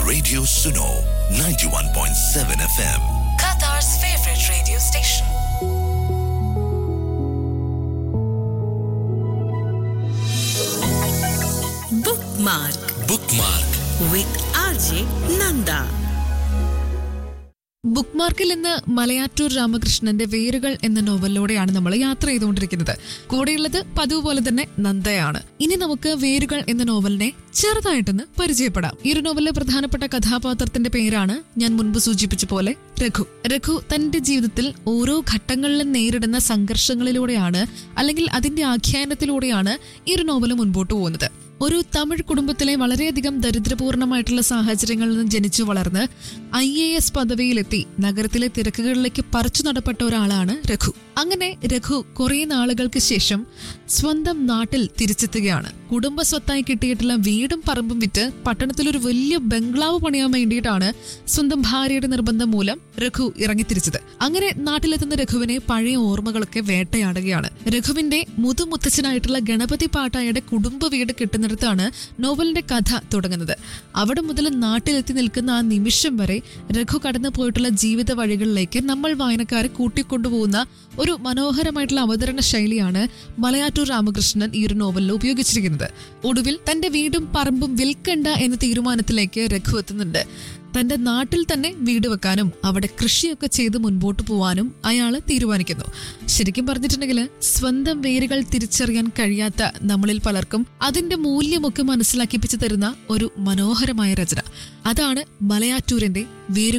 Radio Suno 91.7 FM. Qatar's favorite radio station. Bookmark Bookmark. with RJ Nanda. ബുക്ക് മാർക്കിൽ നിന്ന് മലയാറ്റൂർ രാമകൃഷ്ണന്റെ വേരുകൾ എന്ന നോവലിലൂടെയാണ് നമ്മൾ യാത്ര ചെയ്തുകൊണ്ടിരിക്കുന്നത് കൂടെയുള്ളത് പതിവ് പോലെ തന്നെ നന്ദയാണ് ഇനി നമുക്ക് വേരുകൾ എന്ന നോവലിനെ ചെറുതായിട്ടൊന്ന് പരിചയപ്പെടാം ഈ ഒരു നോവലിലെ പ്രധാനപ്പെട്ട കഥാപാത്രത്തിന്റെ പേരാണ് ഞാൻ മുൻപ് സൂചിപ്പിച്ച പോലെ രഘു രഘു തന്റെ ജീവിതത്തിൽ ഓരോ ഘട്ടങ്ങളിലും നേരിടുന്ന സംഘർഷങ്ങളിലൂടെയാണ് അല്ലെങ്കിൽ അതിന്റെ ആഖ്യാനത്തിലൂടെയാണ് ഈ ഒരു നോവൽ മുൻപോട്ട് പോകുന്നത് ഒരു തമിഴ് കുടുംബത്തിലെ വളരെയധികം ദരിദ്രപൂർണമായിട്ടുള്ള സാഹചര്യങ്ങളിൽ നിന്ന് ജനിച്ചു വളർന്ന് ഐ എ എസ് പദവിയിലെത്തി നഗരത്തിലെ തിരക്കുകളിലേക്ക് പറിച്ചു നടപ്പെട്ട ഒരാളാണ് രഘു അങ്ങനെ രഘു കുറെ നാളുകൾക്ക് ശേഷം സ്വന്തം നാട്ടിൽ തിരിച്ചെത്തുകയാണ് കുടുംബ സ്വത്തായി കിട്ടിയിട്ടുള്ള വീടും പറമ്പും വിറ്റ് പട്ടണത്തിൽ ഒരു വലിയ ബംഗ്ലാവ് പണിയാൻ വേണ്ടിയിട്ടാണ് സ്വന്തം ഭാര്യയുടെ നിർബന്ധം മൂലം രഘു ഇറങ്ങിത്തിരിച്ചത് അങ്ങനെ നാട്ടിലെത്തുന്ന രഘുവിനെ പഴയ ഓർമ്മകളൊക്കെ വേട്ടയാടുകയാണ് രഘുവിന്റെ മുതുമുത്തച്ഛനായിട്ടുള്ള ഗണപതി പാട്ടായുടെ കുടുംബ വീട് കിട്ടുന്നിടത്താണ് നോവലിന്റെ കഥ തുടങ്ങുന്നത് അവിടെ മുതൽ നാട്ടിലെത്തി നിൽക്കുന്ന ആ നിമിഷം വരെ രഘു കടന്നു പോയിട്ടുള്ള ജീവിത വഴികളിലേക്ക് നമ്മൾ വായനക്കാരെ കൂട്ടിക്കൊണ്ടുപോകുന്ന ഒരു മനോഹരമായിട്ടുള്ള അവതരണ ശൈലിയാണ് മലയാറ്റൂർ രാമകൃഷ്ണൻ ഈ ഒരു നോവലിൽ ഉപയോഗിച്ചിരിക്കുന്നത് ഒടുവിൽ തന്റെ വീടും പറമ്പും വിൽക്കണ്ട എന്ന തീരുമാനത്തിലേക്ക് രഘു എത്തുന്നുണ്ട് തന്റെ നാട്ടിൽ തന്നെ വീട് വെക്കാനും അവിടെ കൃഷിയൊക്കെ ചെയ്ത് മുൻപോട്ട് പോവാനും അയാൾ തീരുമാനിക്കുന്നു ശരിക്കും പറഞ്ഞിട്ടുണ്ടെങ്കിൽ സ്വന്തം വേരുകൾ തിരിച്ചറിയാൻ കഴിയാത്ത നമ്മളിൽ പലർക്കും അതിന്റെ മൂല്യമൊക്കെ മനസ്സിലാക്കിപ്പിച്ചു തരുന്ന ഒരു മനോഹരമായ രചന അതാണ് മലയാറ്റൂരിന്റെ വേരുകൾ